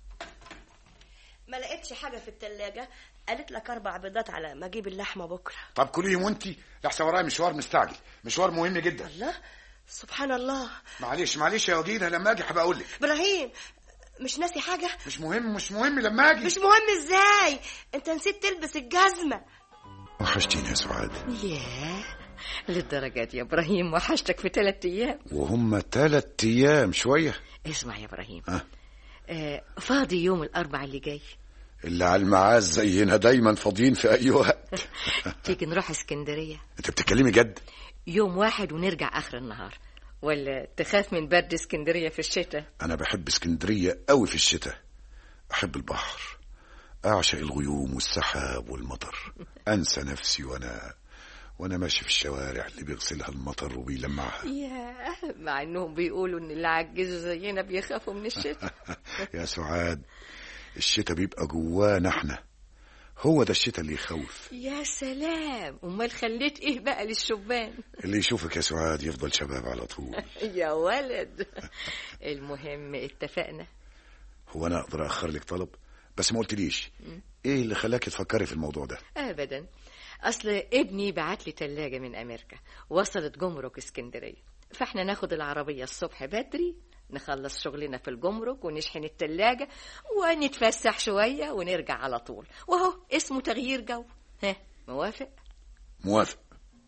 ما لقيتش حاجه في التلاجة قالت لك اربع بيضات على ما اجيب اللحمه بكره طب كليهم وانتي لحسن ورايا مشوار مستعجل مشوار مهم جدا الله سبحان الله معلش معلش يا وجيده لما اجي هبقى اقول لك ابراهيم مش ناسي حاجه مش مهم مش مهم لما اجي مش مهم ازاي انت نسيت تلبس الجزمه وحشتيني يا سعاد ياه للدرجة دي يا إبراهيم وحشتك في ثلاثة أيام وهم تلات ايام شويه اسمع يا إبراهيم ها؟ آه فاضي يوم الأربع اللي جاي اللي على المعاز زينا دايما فاضيين في اي وقت تيجي نروح اسكندرية انت بتتكلمي جد يوم واحد ونرجع آخر النهار ولا تخاف من برد اسكندرية في الشتاء انا بحب اسكندريه قوي في الشتاء احب البحر اعشق الغيوم والسحاب والمطر انسى نفسي وانا وانا ماشي في الشوارع اللي بيغسلها المطر وبيلمعها ياه مع انهم بيقولوا ان اللي عجزوا زينا بيخافوا من الشتاء يا سعاد الشتاء بيبقى جوانا احنا هو ده الشتاء اللي يخوف يا سلام امال خليت ايه بقى للشبان اللي يشوفك يا سعاد يفضل شباب على طول يا ولد المهم اتفقنا هو انا اقدر اخر لك طلب بس ما قلتليش ايه اللي خلاك تفكري في الموضوع ده ابدا اصل ابني بعت لي تلاجة من امريكا وصلت جمرك اسكندريه فاحنا ناخد العربيه الصبح بدري نخلص شغلنا في الجمرك ونشحن التلاجة ونتفسح شوية ونرجع على طول وهو اسمه تغيير جو ها موافق؟ موافق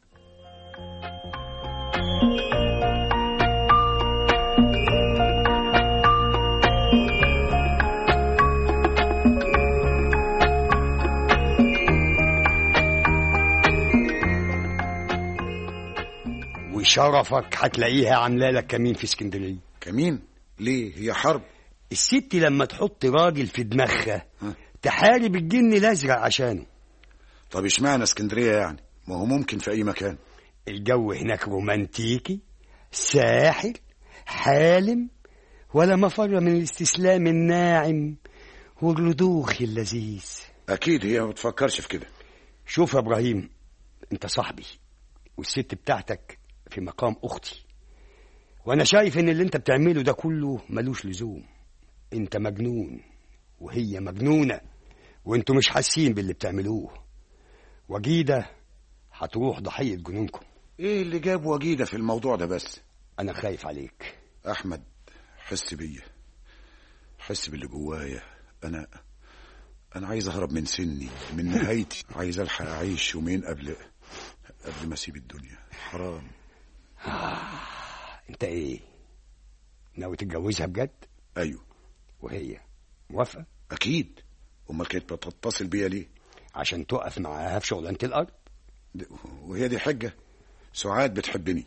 وشرفك هتلاقيها عامله لك كمين في اسكندريه كمين ليه هي حرب الست لما تحط راجل في دماغها تحارب الجن الازرق عشانه طب اشمعنى اسكندريه يعني ما هو ممكن في اي مكان الجو هناك رومانتيكي ساحل حالم ولا مفر من الاستسلام الناعم والرضوخ اللذيذ اكيد هي ما بتفكرش في كده شوف يا ابراهيم انت صاحبي والست بتاعتك في مقام اختي وانا شايف ان اللي انت بتعمله ده كله ملوش لزوم انت مجنون وهي مجنونه وانتوا مش حاسين باللي بتعملوه وجيده هتروح ضحيه جنونكم ايه اللي جاب وجيده في الموضوع ده بس انا خايف عليك احمد حس بيا حس باللي جوايا انا انا عايز اهرب من سني من نهايتي عايز الحق اعيش يومين قبل قبل ما اسيب الدنيا حرام آه. انت ايه ناوي تتجوزها بجد ايوه وهي موافقه اكيد امال كانت بتتصل بيا ليه عشان تقف معاها في شغلانه الارض وهي دي حجه سعاد بتحبني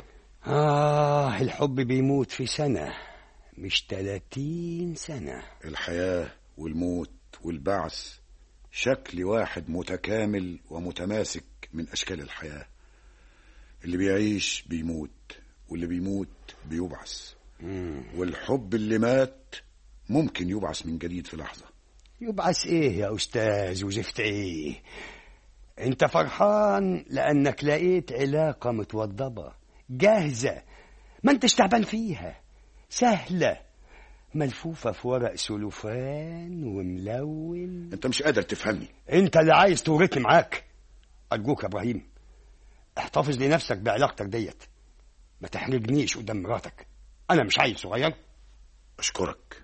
آه الحب بيموت في سنة مش تلاتين سنة الحياة والموت والبعث شكل واحد متكامل ومتماسك من أشكال الحياة اللي بيعيش بيموت واللي بيموت بيبعث والحب اللي مات ممكن يبعث من جديد في لحظة يبعث ايه يا استاذ وزفت ايه انت فرحان لانك لقيت علاقة متوضبة جاهزة ما انتش تعبان فيها سهلة ملفوفة في ورق سلوفان وملون انت مش قادر تفهمني انت اللي عايز تورطني معاك ارجوك يا ابراهيم احتفظ لنفسك بعلاقتك ديت ما تحرجنيش قدام مراتك انا مش عيل صغير اشكرك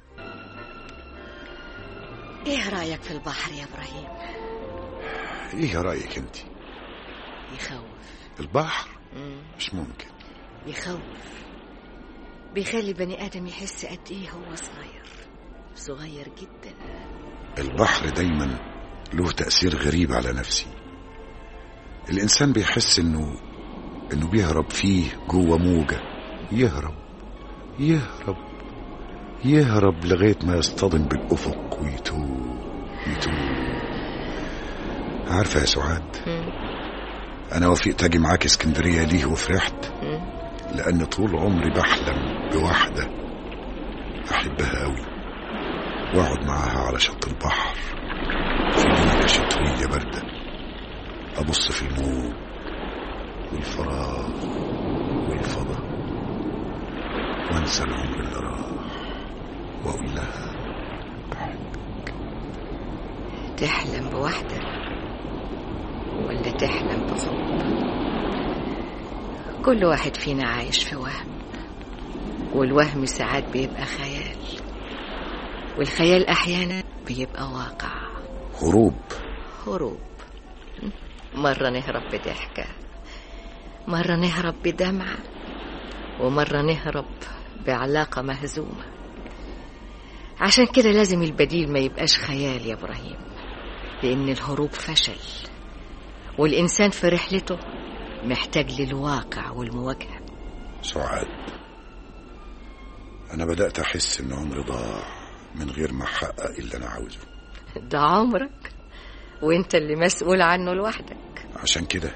ايه رايك في البحر يا ابراهيم ايه رايك انت يخوف البحر مم. مش ممكن يخوف بيخلي بني ادم يحس قد ايه هو صغير صغير جدا البحر دايما له تأثير غريب على نفسي الإنسان بيحس إنه إنه بيهرب فيه جوه موجة يهرب يهرب يهرب لغاية ما يصطدم بالأفق ويتوه يتوه عارفة يا سعاد أنا وافقت أجي معاك اسكندرية ليه وفرحت لأن طول عمري بحلم بواحدة أحبها أوي وأقعد معاها على شط البحر في ليلة شتوية باردة أبص في الموج والفراغ والفضاء وأنسى العمر اللي راح وأقول لها تحلم بواحدة ولا تحلم بحب كل واحد فينا عايش في وهم والوهم ساعات بيبقى خيال والخيال أحيانا بيبقى واقع هروب هروب مرة نهرب بضحكة مرة نهرب بدمعة ومرة نهرب بعلاقة مهزومة عشان كده لازم البديل ما يبقاش خيال يا إبراهيم لأن الهروب فشل والإنسان في رحلته محتاج للواقع والمواجهة سعاد أنا بدأت أحس إن عمري ضاع من غير ما أحقق اللي أنا عاوزه ده عمرك وانت اللي مسؤول عنه لوحدك عشان كده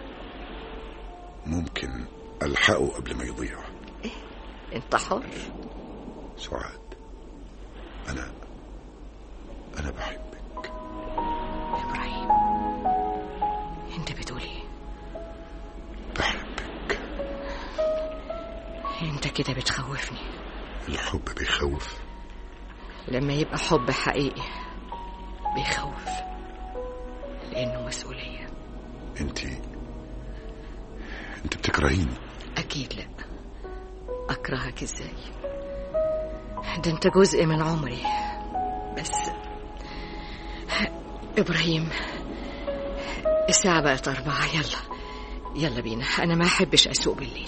ممكن ألحقه قبل ما يضيع انت حر سعاد أنا أنا بحبك إبراهيم انت بتقول ايه بحبك انت كده بتخوفني الحب بيخوف لما يبقى حب حقيقي بيخوف لأنه مسؤولية انت انت بتكرهيني أكيد لا أكرهك إزاي ده أنت جزء من عمري بس إبراهيم الساعة بقت أربعة يلا يلا بينا أنا ما أحبش أسوق بالليل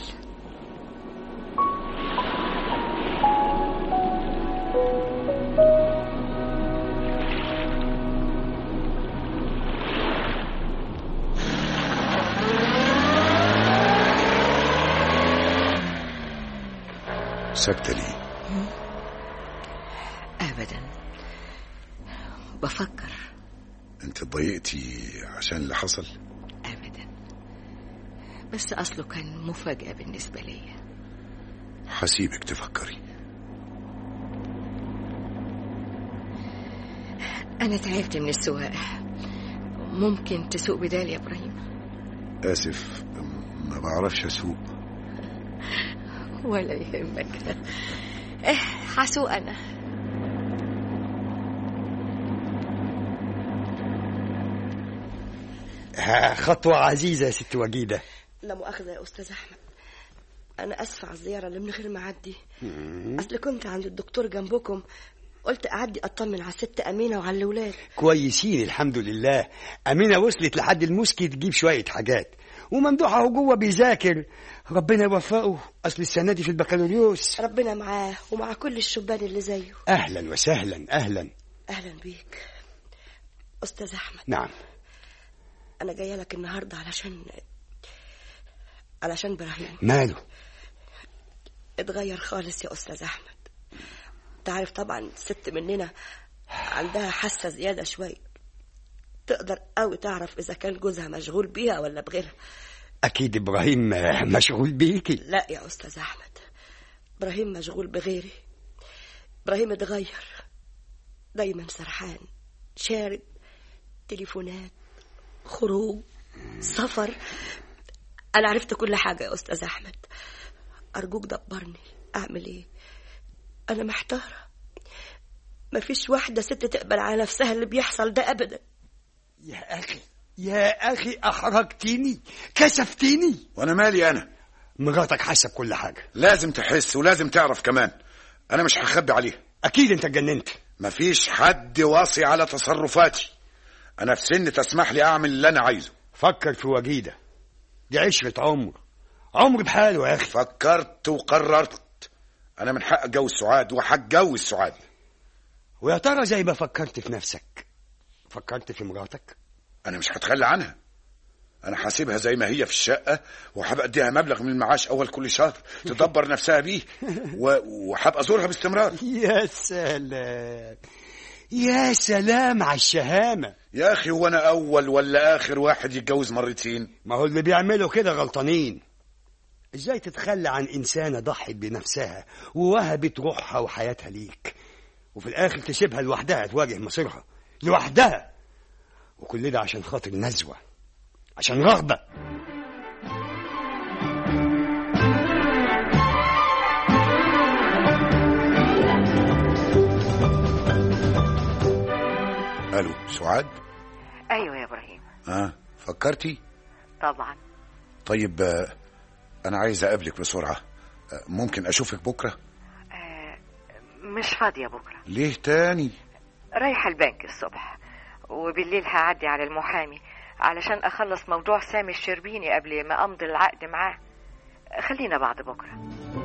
ساكتة ليه أبدا بفكر انت اتضايقتي عشان اللي حصل أبدا بس أصله كان مفاجأة بالنسبة لي هسيبك تفكري أنا تعبت من السواقة ممكن تسوق بدالي يا إبراهيم آسف ما بعرفش أسوق ولا يهمك إيه هسوق أنا ها، خطوة عزيزة يا ست وجيدة لا مؤاخذة يا أستاذ أحمد أنا أسفة على الزيارة اللي من غير ما أعدي أصل كنت عند الدكتور جنبكم قلت أعدي أطمن على الست أمينة وعلى الأولاد كويسين الحمد لله أمينة وصلت لحد المسكي تجيب شوية حاجات وممدوح اهو جوه بيذاكر ربنا يوفقه أصل السنة دي في البكالوريوس ربنا معاه ومع كل الشبان اللي زيه أهلا وسهلا أهلا أهلا بيك أستاذ أحمد نعم أنا جاية لك النهاردة علشان علشان إبراهيم ماله اتغير خالص يا أستاذ أحمد تعرف طبعا الست مننا عندها حاسة زيادة شوية تقدر قوي تعرف إذا كان جوزها مشغول بيها ولا بغيرها أكيد إبراهيم مشغول بيكي لا يا أستاذ أحمد إبراهيم مشغول بغيري إبراهيم اتغير دايما سرحان شارب تليفونات خروج سفر أنا عرفت كل حاجة يا أستاذ أحمد أرجوك دبرني أعمل إيه أنا محتارة مفيش واحدة ست تقبل على نفسها اللي بيحصل ده أبدا يا أخي يا أخي أحرجتني كسفتني وانا مالي انا مراتك حاسة بكل حاجة لازم تحس ولازم تعرف كمان انا مش هخبي عليها أكيد أنت اتجننت مفيش حد واصي على تصرفاتي انا في سن تسمح لي اعمل اللي انا عايزه فكر في وجيدة دي عشرة عمر عمر بحاله يا أخي فكرت وقررت انا من حق اتجوز سعاد وهتجوز سعاد ويا ترى زي ما فكرت في نفسك فكرت في مراتك انا مش هتخلى عنها انا هسيبها زي ما هي في الشقه وهبقى اديها مبلغ من المعاش اول كل شهر تدبر نفسها بيه و- وهبقى ازورها باستمرار يا سلام يا سلام على الشهامة يا اخي هو انا اول ولا اخر واحد يتجوز مرتين ما هو اللي بيعملوا كده غلطانين ازاي تتخلى عن انسانه ضحت بنفسها ووهبت روحها وحياتها ليك وفي الاخر تسيبها لوحدها تواجه مصيرها لوحدها وكل ده عشان خاطر نزوه عشان رغبه الو سعاد ايوه يا ابراهيم اه فكرتي طبعا طيب آه، انا عايز اقابلك بسرعه آه، ممكن اشوفك بكره مش فاضيه بكره ليه تاني رايحه البنك الصبح وبالليل هعدي على المحامي علشان اخلص موضوع سامي الشربيني قبل ما امضي العقد معاه خلينا بعد بكره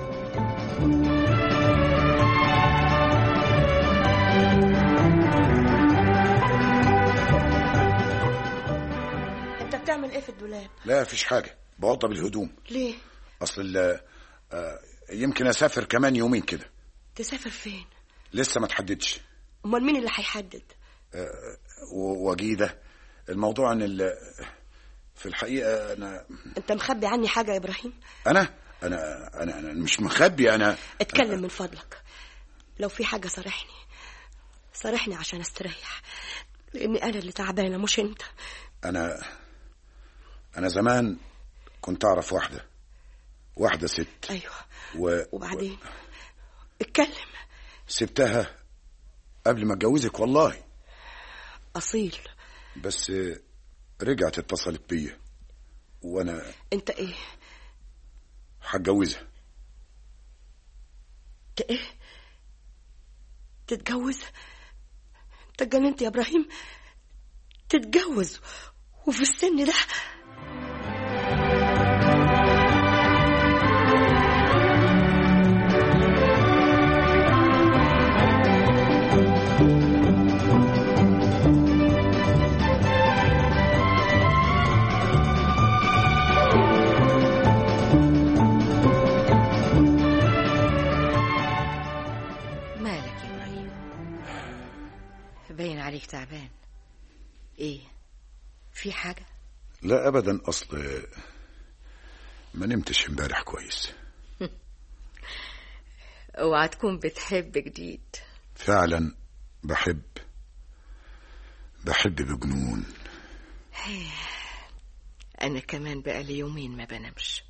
انت بتعمل ايه في الدولاب لا فيش حاجه بوضب الهدوم ليه اصل ال- آه، يمكن اسافر كمان يومين كده تسافر فين لسه ما تحددش امال مين اللي هيحدد آه، و- وجيده الموضوع ان ال- في الحقيقه انا انت مخبي عني حاجه يا ابراهيم انا انا انا, أنا مش مخبي انا اتكلم من فضلك لو في حاجه صارحني صارحني عشان استريح لاني انا اللي تعبانه مش انت انا انا زمان كنت اعرف واحده واحده ست ايوه و... وبعدين اتكلم سبتها قبل ما اتجوزك والله اصيل بس رجعت اتصلت بيا وانا انت ايه هتجوزها انت ايه تتجوز انت اتجننت يا ابراهيم تتجوز وفي السن ده مالك يا ابراهيم باين عليك تعبان ايه في حاجه لا ابدا اصل ما نمتش امبارح كويس اوعى تكون بتحب جديد فعلا بحب بحب بجنون انا كمان بقالي يومين ما بنامش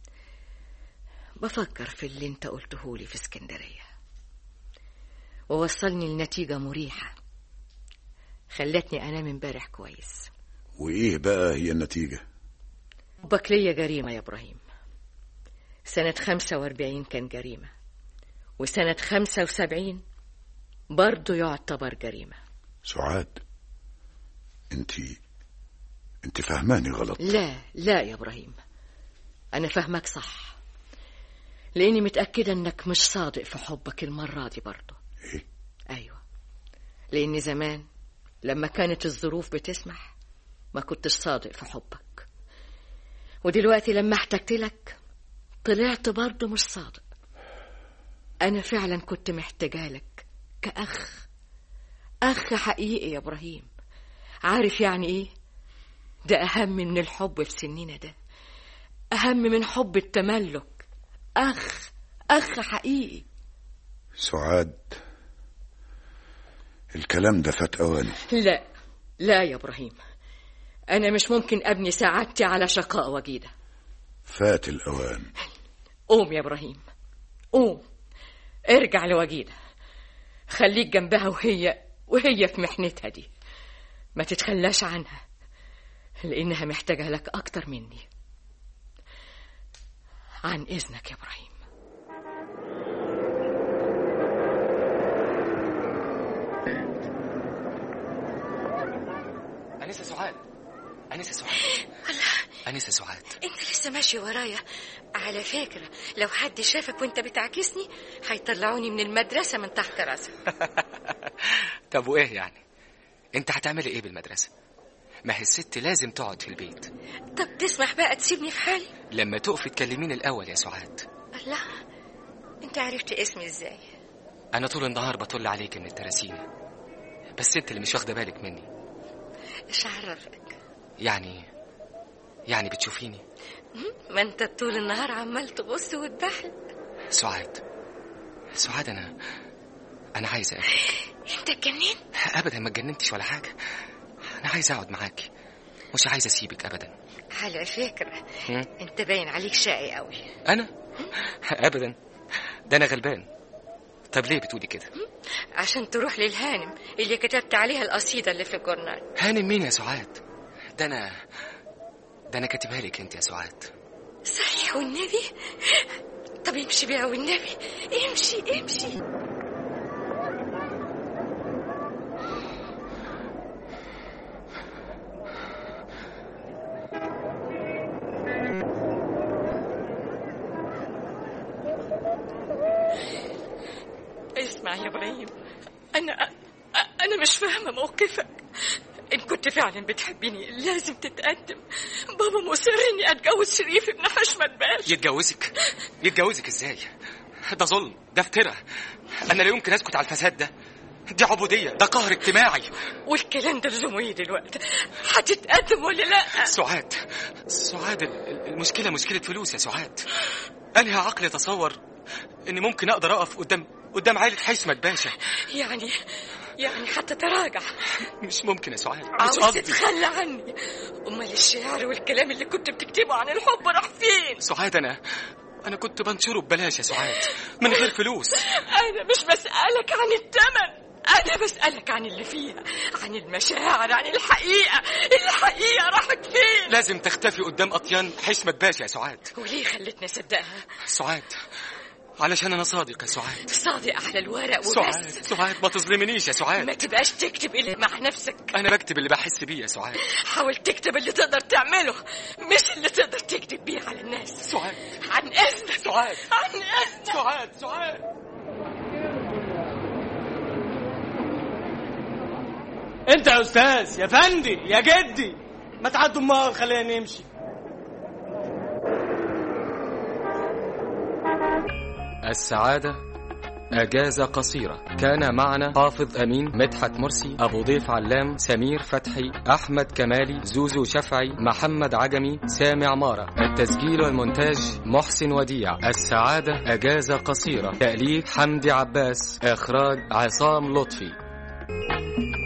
بفكر في اللي انت قلته لي في اسكندريه ووصلني لنتيجه مريحه خلتني انام امبارح كويس وايه بقى هي النتيجه حبك ليا جريمة يا إبراهيم سنة خمسة واربعين كان جريمة وسنة خمسة وسبعين برضو يعتبر جريمة سعاد انت انت فهماني غلط لا لا يا إبراهيم أنا فاهمك صح لأني متأكدة إنك مش صادق في حبك المرة دي برضو إيه؟ أيوة لأن زمان لما كانت الظروف بتسمح ما كنتش صادق في حبك ودلوقتي لما احتجت لك طلعت برضه مش صادق أنا فعلا كنت محتاجة لك كأخ أخ حقيقي يا إبراهيم عارف يعني إيه؟ ده أهم من الحب في سننا ده أهم من حب التملك أخ أخ حقيقي سعاد الكلام ده فات اواني لا لا يا إبراهيم أنا مش ممكن أبني سعادتي على شقاء وجيدة فات الاوان قوم يا إبراهيم قوم ارجع لوجيدة خليك جنبها وهي وهي في محنتها دي ما تتخلاش عنها لأنها محتاجة لك أكتر مني عن إذنك يا إبراهيم أنسة سعاد أنسة سعاد أنسة سعاد انت لسه ماشي ورايا على فكرة لو حد شافك وانت بتعكسني هيطلعوني من المدرسة من تحت راسك طب وإيه يعني أنت هتعملي إيه بالمدرسة ما هي الست لازم تقعد في البيت طب تسمح بقى تسيبني في حالي لما تقفي تكلميني الأول يا سعاد الله انت عرفت اسمي ازاي أنا طول النهار بطل عليك من التراسيم بس أنت اللي مش واخدة بالك مني ايش عرفك يعني يعني بتشوفيني ما انت طول النهار عمال تبص وتبحلق سعاد سعاد أنا أنا عايز أقابلك انت اتجننت أبدا ما اتجننتش ولا حاجة أنا عايز أقعد معاكي مش عايز أسيبك أبدا على فكرة هم؟ انت باين عليك شقي قوي أنا أبدا ده أنا غلبان طب ليه بتقولي كده عشان تروح للهانم اللي كتبت عليها القصيدة اللي في الجورنال هانم مين يا سعاد ده أنا ده أنا كاتبها لك أنت يا سعاد صحيح والنبي طب امشي بيها والنبي امشي امشي اسمع يا ابراهيم انا انا مش فاهمه موقفك ان كنت فعلا بتحبيني لازم تتقدم بابا مصر اني اتجوز شريف ابن حشمت باشا يتجوزك يتجوزك ازاي ده ظلم ده افتراء انا لا يمكن اسكت على الفساد ده دي عبوديه ده قهر اجتماعي والكلام ده لزومه ايه دلوقتي هتتقدم ولا لا سعاد سعاد ال- المشكله مشكله فلوس يا سعاد انهي عقل يتصور اني ممكن اقدر اقف قدام قدام عائله حشمت باشا يعني يعني هتتراجع مش ممكن يا سعاد مش عاوز قصدي تتخلى عني امال الشعر والكلام اللي كنت بتكتبه عن الحب راح فين سعاد انا انا كنت بنشره ببلاش يا سعاد من غير فلوس انا مش بسالك عن الثمن انا بسالك عن اللي فيها عن المشاعر عن الحقيقه الحقيقه راحت فين لازم تختفي قدام اطيان حشمت باشا يا سعاد وليه خلتني اصدقها سعاد علشان انا صادق يا سعاد صادق على الورق سعاد وبس سعاد ما تظلمنيش يا سعاد ما تبقاش تكتب الا مع نفسك انا بكتب اللي بحس بيه يا سعاد حاول تكتب اللي تقدر تعمله مش اللي تقدر تكتب بيه على الناس سعاد عن اذنك سعاد عن اذنك سعاد سعاد انت يا استاذ يا فندي يا جدي ما تعدوا النار خلينا نمشي السعادة أجازة قصيرة كان معنا حافظ أمين مدحت مرسي أبو ضيف علام سمير فتحي أحمد كمالي زوزو شفعي محمد عجمي سامي عمارة التسجيل والمونتاج محسن وديع السعادة أجازة قصيرة تأليف حمدي عباس إخراج عصام لطفي